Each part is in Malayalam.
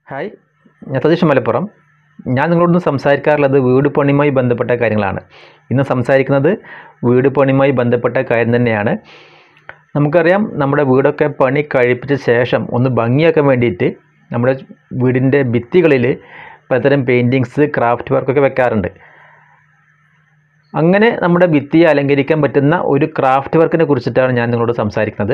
ഹായ് ഞാൻ സതീഷ് മലപ്പുറം ഞാൻ നിങ്ങളോടൊന്ന് സംസാരിക്കാറുള്ളത് വീട് പണിയുമായി ബന്ധപ്പെട്ട കാര്യങ്ങളാണ് ഇന്ന് സംസാരിക്കുന്നത് വീട് പണിയുമായി ബന്ധപ്പെട്ട കാര്യം തന്നെയാണ് നമുക്കറിയാം നമ്മുടെ വീടൊക്കെ പണി കഴിപ്പിച്ച ശേഷം ഒന്ന് ഭംഗിയാക്കാൻ വേണ്ടിയിട്ട് നമ്മുടെ വീടിൻ്റെ ഭിത്തികളിൽ പലതരം പെയിൻറ്റിങ്സ് ക്രാഫ്റ്റ് വർക്കൊക്കെ വെക്കാറുണ്ട് അങ്ങനെ നമ്മുടെ ഭിത്തിയെ അലങ്കരിക്കാൻ പറ്റുന്ന ഒരു ക്രാഫ്റ്റ് വർക്കിനെ കുറിച്ചിട്ടാണ് ഞാൻ നിങ്ങളോട് സംസാരിക്കുന്നത്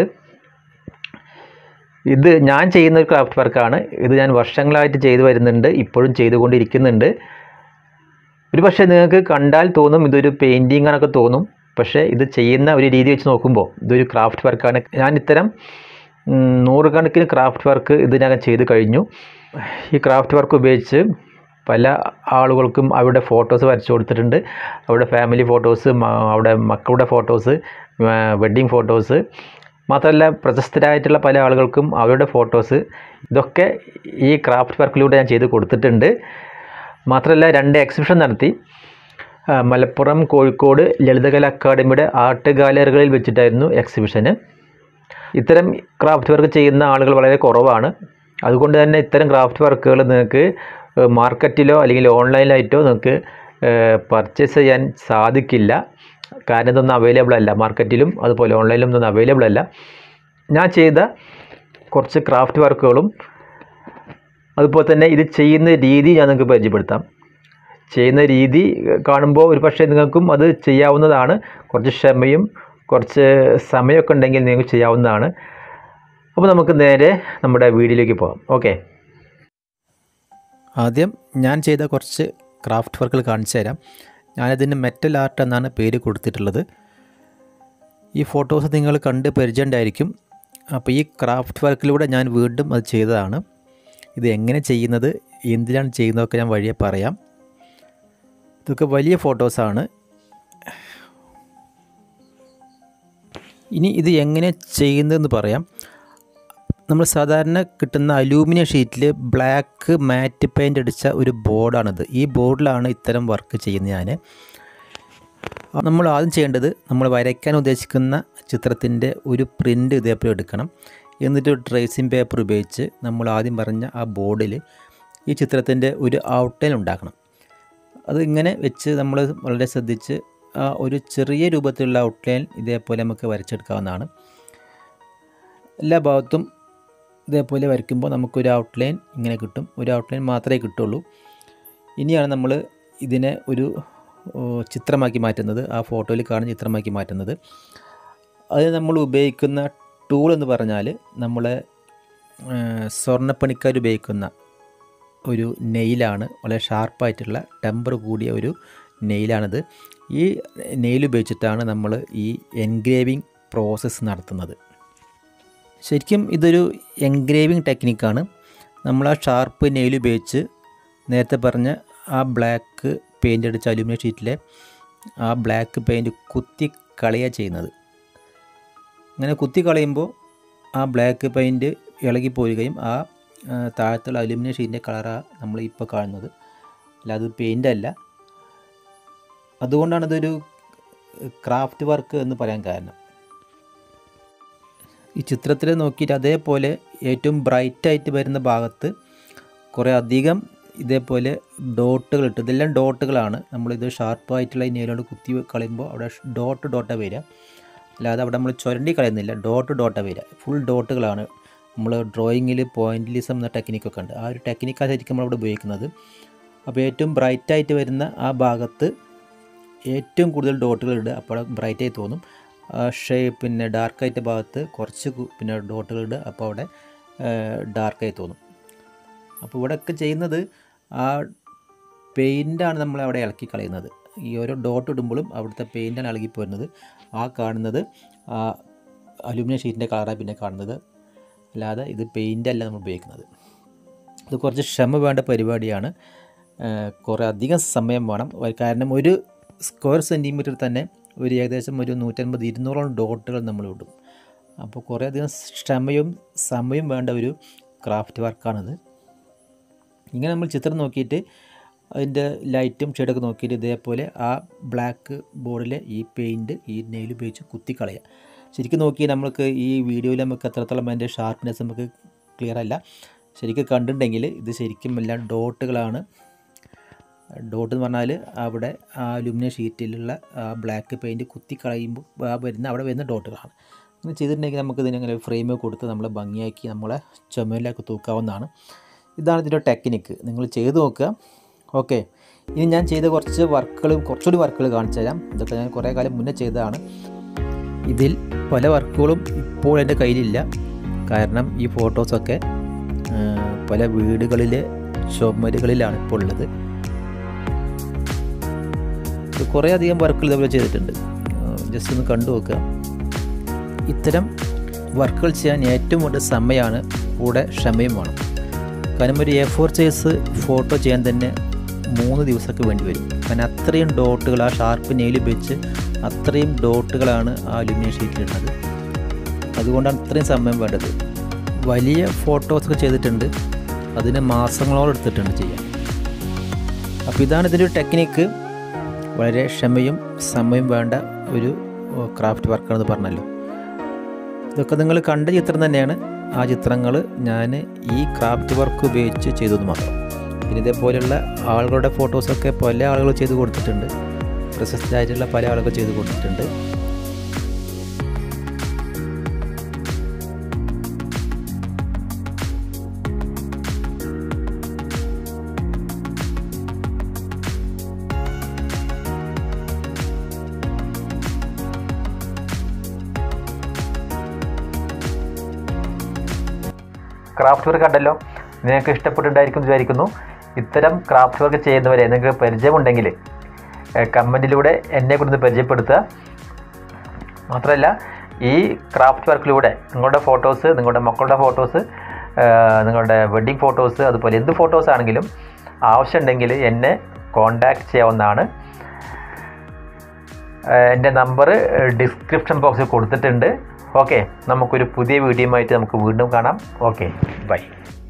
ഇത് ഞാൻ ചെയ്യുന്ന ഒരു ക്രാഫ്റ്റ് വർക്കാണ് ഇത് ഞാൻ വർഷങ്ങളായിട്ട് ചെയ്തു വരുന്നുണ്ട് ഇപ്പോഴും ചെയ്തുകൊണ്ടിരിക്കുന്നുണ്ട് ഒരു പക്ഷേ നിങ്ങൾക്ക് കണ്ടാൽ തോന്നും ഇതൊരു പെയിൻറ്റിങ് ആണൊക്കെ തോന്നും പക്ഷേ ഇത് ചെയ്യുന്ന ഒരു രീതി വെച്ച് നോക്കുമ്പോൾ ഇതൊരു ക്രാഫ്റ്റ് വർക്കാണ് ഞാൻ ഇത്തരം ഉം, നൂറുകണക്കിന് ക്രാഫ്റ്റ് വർക്ക് ഇതിനകം ചെയ്ത് കഴിഞ്ഞു ഈ ക്രാഫ്റ്റ് വർക്ക് ഉപയോഗിച്ച് പല ആളുകൾക്കും അവരുടെ ഫോട്ടോസ് വരച്ചു കൊടുത്തിട്ടുണ്ട് അവരുടെ ഫാമിലി ഫോട്ടോസ് അവിടെ മക്കളുടെ ഫോട്ടോസ് വെഡ്ഡിങ് ഫോട്ടോസ് മാത്രമല്ല പ്രശസ്തരായിട്ടുള്ള പല ആളുകൾക്കും അവരുടെ ഫോട്ടോസ് ഇതൊക്കെ ഈ ക്രാഫ്റ്റ് വർക്കിലൂടെ ഞാൻ ചെയ്ത് കൊടുത്തിട്ടുണ്ട് മാത്രമല്ല രണ്ട് എക്സിബിഷൻ നടത്തി ആ, മലപ്പുറം കോഴിക്കോട് ലളിതകല അക്കാദമിയുടെ ആർട്ട് ഗാലറികളിൽ വെച്ചിട്ടായിരുന്നു എക്സിബിഷന് ഇത്തരം ക്രാഫ്റ്റ് വർക്ക് ചെയ്യുന്ന ആളുകൾ വളരെ കുറവാണ് അതുകൊണ്ട് തന്നെ ഇത്തരം ക്രാഫ്റ്റ് വർക്കുകൾ നിങ്ങൾക്ക് ഏഹ്, മാർക്കറ്റിലോ അല്ലെങ്കിൽ ഓൺലൈനായിട്ടോ നിങ്ങൾക്ക് പർച്ചേസ് ചെയ്യാൻ സാധിക്കില്ല കാരണം ഇതൊന്നും അവൈലബിൾ അല്ല മാർക്കറ്റിലും അതുപോലെ ഓൺലൈനിലും ഇതൊന്നും അവൈലബിൾ അല്ല ഞാൻ ചെയ്ത കുറച്ച് ക്രാഫ്റ്റ് വർക്കുകളും അതുപോലെ തന്നെ ഇത് ചെയ്യുന്ന രീതി ഞാൻ നിങ്ങൾക്ക് പരിചയപ്പെടുത്താം ചെയ്യുന്ന രീതി കാണുമ്പോൾ ഒരു പക്ഷേ നിങ്ങൾക്കും അത് ചെയ്യാവുന്നതാണ് കുറച്ച് ക്ഷമയും കുറച്ച് സമയമൊക്കെ ഉണ്ടെങ്കിൽ നിങ്ങൾക്ക് ചെയ്യാവുന്നതാണ് അപ്പോൾ നമുക്ക് നേരെ നമ്മുടെ വീഡിയോയിലേക്ക് പോകാം ഓക്കെ ആദ്യം ഞാൻ ചെയ്ത കുറച്ച് ക്രാഫ്റ്റ് വർക്കുകൾ കാണിച്ചു തരാം ഞാനതിന് മെറ്റൽ ആർട്ട് എന്നാണ് പേര് കൊടുത്തിട്ടുള്ളത് ഈ ഫോട്ടോസ് നിങ്ങൾ കണ്ട് പരിചയമുണ്ടായിരിക്കും അപ്പോൾ ഈ ക്രാഫ്റ്റ് വർക്കിലൂടെ ഞാൻ വീണ്ടും അത് ചെയ്തതാണ് ഇത് എങ്ങനെ ചെയ്യുന്നത് എന്തിനാണ് ചെയ്യുന്നതൊക്കെ ഞാൻ വഴിയെ പറയാം ഇതൊക്കെ വലിയ ഫോട്ടോസാണ് ഇനി ഇത് എങ്ങനെ ചെയ്യുന്നതെന്ന് പറയാം നമ്മൾ സാധാരണ കിട്ടുന്ന അലൂമിനിയം ഷീറ്റിൽ ബ്ലാക്ക് മാറ്റ് പെയിൻ്റ് അടിച്ച ഒരു ബോർഡാണിത് ഈ ബോർഡിലാണ് ഇത്തരം വർക്ക് ചെയ്യുന്നത് ഞാൻ നമ്മൾ ആദ്യം ചെയ്യേണ്ടത് നമ്മൾ വരയ്ക്കാൻ ഉദ്ദേശിക്കുന്ന ചിത്രത്തിൻ്റെ ഒരു പ്രിൻ്റ് ഇതേപോലെ എടുക്കണം എന്നിട്ട് ട്രേസിങ് പേപ്പർ ഉപയോഗിച്ച് നമ്മൾ ആദ്യം പറഞ്ഞ ആ ബോർഡിൽ ഈ ചിത്രത്തിൻ്റെ ഒരു ഔട്ട്ലൈൻ ഉണ്ടാക്കണം അത് ഇങ്ങനെ വെച്ച് നമ്മൾ വളരെ ശ്രദ്ധിച്ച് ആ ഒരു ചെറിയ രൂപത്തിലുള്ള ഔട്ട്ലൈൻ ഇതേപോലെ നമുക്ക് വരച്ചെടുക്കാവുന്നതാണ് എല്ലാ ഭാഗത്തും ഇതേപോലെ വരയ്ക്കുമ്പോൾ നമുക്കൊരു ഔട്ട്ലൈൻ ഇങ്ങനെ കിട്ടും ഒരു ഔട്ട്ലൈൻ മാത്രമേ കിട്ടുള്ളൂ ഇനിയാണ് നമ്മൾ ഇതിനെ ഒരു ഓ, ചിത്രമാക്കി മാറ്റുന്നത് ആ ഫോട്ടോയിൽ കാണുന്ന ചിത്രമാക്കി മാറ്റുന്നത് അത് നമ്മൾ ഉപയോഗിക്കുന്ന ടൂൾ എന്ന് പറഞ്ഞാൽ നമ്മളെ സ്വർണ്ണപ്പണിക്കാർ ഉപയോഗിക്കുന്ന ഒരു നെയിലാണ് വളരെ ഷാർപ്പായിട്ടുള്ള ടെമ്പർ കൂടിയ ഒരു നെയിലാണിത് ഈ നെയിൽ ഉപയോഗിച്ചിട്ടാണ് നമ്മൾ ഈ എൻഗ്രേവിങ് പ്രോസസ്സ് നടത്തുന്നത് ശരിക്കും ഇതൊരു എൻഗ്രേവിങ് ടെക്നിക്കാണ് നമ്മൾ ആ ഷാർപ്പ് നെയിൽ ഉപയോഗിച്ച് നേരത്തെ പറഞ്ഞ ആ ബ്ലാക്ക് പെയിൻ്റ് അടിച്ച അലുമിനിയം ഷീറ്റിലെ ആ ബ്ലാക്ക് പെയിൻറ്റ് കുത്തി കളയുക ചെയ്യുന്നത് അങ്ങനെ കുത്തി കളയുമ്പോൾ ആ ബ്ലാക്ക് പെയിൻറ്റ് ഇളകി പോരുകയും ആ ആ, താഴത്തുള്ള അലുമിനിയം ഷീറ്റിൻ്റെ കളറാണ് നമ്മൾ ഇപ്പോൾ കാണുന്നത് അല്ല അത് പെയിൻ്റ് അല്ല അതുകൊണ്ടാണ് ഇതൊരു ക്രാഫ്റ്റ് വർക്ക് എന്ന് പറയാൻ കാരണം ഈ ചിത്രത്തിൽ നോക്കിയിട്ട് അതേപോലെ ഏറ്റവും ബ്രൈറ്റായിട്ട് വരുന്ന ഭാഗത്ത് കുറേ അധികം ഇതേപോലെ ഡോട്ടുകൾ ഇട്ട് ഇതെല്ലാം ഡോട്ടുകളാണ് നമ്മളിത് ഷാർപ്പായിട്ടുള്ള ഈ നെയിലോട് കുത്തി കളയുമ്പോൾ അവിടെ ഡോട്ട് ഡോട്ടാണ് വരിക അല്ലാതെ അവിടെ നമ്മൾ ചുരണ്ടി കളയുന്നില്ല ഡോട്ട് ഡോട്ടാണ് വരിക ഫുൾ ഡോട്ടുകളാണ് നമ്മൾ ഡ്രോയിങ്ങിൽ പോയിന്റിലിസം എന്ന ടെക്നിക്കൊക്കെ ഉണ്ട് ആ ഒരു ടെക്നിക്കാണ് ശരിക്കും നമ്മളവിടെ ഉപയോഗിക്കുന്നത് അപ്പോൾ ഏറ്റവും ബ്രൈറ്റായിട്ട് വരുന്ന ആ ഭാഗത്ത് ഏറ്റവും കൂടുതൽ ഡോട്ടുകൾ ഇടുക അപ്പോൾ ബ്രൈറ്റായി തോന്നും ഷേ പിന്നെ ഡാർക്കായിട്ട് ഭാഗത്ത് കുറച്ച് കു- പിന്നെ ഡോട്ടുകൾ ഇടുക അപ്പോൾ അവിടെ ഡാർക്കായി തോന്നും അപ്പോൾ ഇവിടെയൊക്കെ ചെയ്യുന്നത് ആ പെയിൻ്റാണ് നമ്മൾ അവിടെ ഇളക്കി കളയുന്നത് ഈ ഓരോ ഡോട്ട് ഇടുമ്പോഴും അവിടുത്തെ പെയിൻ്റാണ് ഇളകി പോരുന്നത് ആ കാണുന്നത് ആ അലുമിനിയം ഷീറ്റിൻ്റെ കളറാണ് പിന്നെ കാണുന്നത് അല്ലാതെ ഇത് പെയിൻ്റ് അല്ല നമ്മൾ ഉപയോഗിക്കുന്നത് ഇത് കുറച്ച് ക്ഷമ വേണ്ട പരിപാടിയാണ് ഏഹ് കുറേ അധികം സമയം വേണം ഒരു- കാരണം ഒരു സ്ക്വയർ സെൻറ്റിമീറ്റർ തന്നെ ഒരു ഏകദേശം ഒരു നൂറ്റൻപത് ഇരുന്നൂറോളം ഡോട്ടുകൾ നമ്മൾ ഇടും അപ്പോൾ കുറേ അധികം ക്ഷമയും സമയം വേണ്ട ഒരു ക്രാഫ്റ്റ് വർക്കാണിത് ഇങ്ങനെ നമ്മൾ ചിത്രം നോക്കിയിട്ട് അതിൻ്റെ ലൈറ്റും ഷെയ്ഡൊക്കെ നോക്കിയിട്ട് ഇതേപോലെ ആ ബ്ലാക്ക് ബോർഡിലെ ഈ പെയിൻറ്റ് ഈ നെയിൽ ഉപയോഗിച്ച് കുത്തിക്കളയുക ശരിക്കും നോക്കി നമുക്ക് ഈ വീഡിയോയിൽ നമുക്ക് എത്രത്തോളം അതിൻ്റെ ഷാർപ്നെസ് നമുക്ക് ക്ലിയർ അല്ല ശരിക്കും കണ്ടിട്ടുണ്ടെങ്കിൽ ഇത് ശരിക്കും എല്ലാം ഡോട്ടുകളാണ് ഡോട്ട് എന്ന് പറഞ്ഞാൽ അവിടെ ആ അലുമിനിയം ഷീറ്റിലുള്ള ആ ബ്ലാക്ക് പെയിൻറ്റ് കുത്തി കളയുമ്പോൾ ആ വരുന്ന അവിടെ വരുന്ന ഡോട്ടുകളാണ് അങ്ങനെ ചെയ്തിട്ടുണ്ടെങ്കിൽ നമുക്ക് ഇതിനങ്ങനെ ഫ്രെയിം കൊടുത്ത് നമ്മൾ ഭംഗിയാക്കി നമ്മളെ ചുമലിലേക്ക് തൂക്കാവുന്നതാണ് ഇതാണ് ഇതിൻ്റെ ടെക്നിക്ക് നിങ്ങൾ ചെയ്ത് നോക്കുക ഓക്കെ ഇനി ഞാൻ ചെയ്ത കുറച്ച് വർക്കുകൾ കുറച്ചുകൂടി വർക്കുകൾ കാണിച്ചു തരാം ഇതൊക്കെ ഞാൻ കുറേ കാലം മുന്നേ ചെയ്തതാണ് ഇതിൽ പല വർക്കുകളും ഇപ്പോൾ എൻ്റെ കയ്യിലില്ല കാരണം ഈ ഫോട്ടോസൊക്കെ ആ, പല വീടുകളിലെ ചുമരുകളിലാണ് ഇപ്പോൾ ഉള്ളത് കുറേ അധികം വർക്കുകൾ ഇതേപോലെ ചെയ്തിട്ടുണ്ട് ജസ്റ്റ് ഒന്ന് കണ്ടു നോക്കുക ഇത്തരം വർക്കുകൾ ചെയ്യാൻ ഏറ്റവും കൂടുതൽ സമയമാണ് കൂടെ ക്ഷമയും വേണം കാരണം ഒരു എ ഫോർ സൈസ് ഫോട്ടോ ചെയ്യാൻ തന്നെ മൂന്ന് ദിവസമൊക്കെ വേണ്ടി വരും കാരണം അത്രയും ഡോട്ടുകൾ ആ ഷാർപ്പ് നെയിൽ വെച്ച് അത്രയും ഡോട്ടുകളാണ് ആ അലുമിനിയം ഷീറ്റിലുള്ളത് അതുകൊണ്ടാണ് ഇത്രയും സമയം വേണ്ടത് വലിയ ഫോട്ടോസൊക്കെ ചെയ്തിട്ടുണ്ട് അതിന് മാസങ്ങളോളം എടുത്തിട്ടുണ്ട് ചെയ്യാൻ അപ്പോൾ ഇതാണ് ഇതിൻ്റെ ഒരു ടെക്നിക്ക് വളരെ ക്ഷമയും സമയം വേണ്ട ഒരു ക്രാഫ്റ്റ് വർക്കാണെന്ന് പറഞ്ഞല്ലോ ഇതൊക്കെ നിങ്ങൾ കണ്ട ചിത്രം തന്നെയാണ് ആ ചിത്രങ്ങൾ ഞാൻ ഈ ക്രാഫ്റ്റ് വർക്ക് ഉപയോഗിച്ച് ചെയ്തത് മാത്രം പിന്നെ ഇതേപോലെയുള്ള ആളുകളുടെ ഫോട്ടോസൊക്കെ പല ആളുകൾ ചെയ്ത് കൊടുത്തിട്ടുണ്ട് പ്രശസ്തരായിട്ടുള്ള പല ആളുകൾ ചെയ്ത് കൊടുത്തിട്ടുണ്ട് ക്രാഫ്റ്റ് വർക്ക് കണ്ടല്ലോ നിങ്ങൾക്ക് ഇഷ്ടപ്പെട്ടിട്ടുണ്ടായിരിക്കും എന്ന് വിചാരിക്കുന്നു ഇത്തരം ക്രാഫ്റ്റ് വർക്ക് ചെയ്യുന്നവരെ നിങ്ങൾക്ക് പരിചയമുണ്ടെങ്കിൽ കമൻറ്റിലൂടെ എന്നെ കൊടുത്ത് പരിചയപ്പെടുത്തുക മാത്രമല്ല ഈ ക്രാഫ്റ്റ് വർക്കിലൂടെ നിങ്ങളുടെ ഫോട്ടോസ് നിങ്ങളുടെ മക്കളുടെ ഫോട്ടോസ് നിങ്ങളുടെ വെഡ്ഡിങ് ഫോട്ടോസ് അതുപോലെ എന്ത് ഫോട്ടോസ് ആണെങ്കിലും ആവശ്യമുണ്ടെങ്കിൽ എന്നെ കോണ്ടാക്ട് ചെയ്യാവുന്നതാണ് ഏഹ് എൻ്റെ നമ്പർ ഡിസ്ക്രിപ്ഷൻ ബോക്സിൽ കൊടുത്തിട്ടുണ്ട് ഓക്കെ നമുക്കൊരു പുതിയ വീഡിയോയുമായിട്ട് നമുക്ക് വീണ്ടും കാണാം ഓക്കെ ബൈ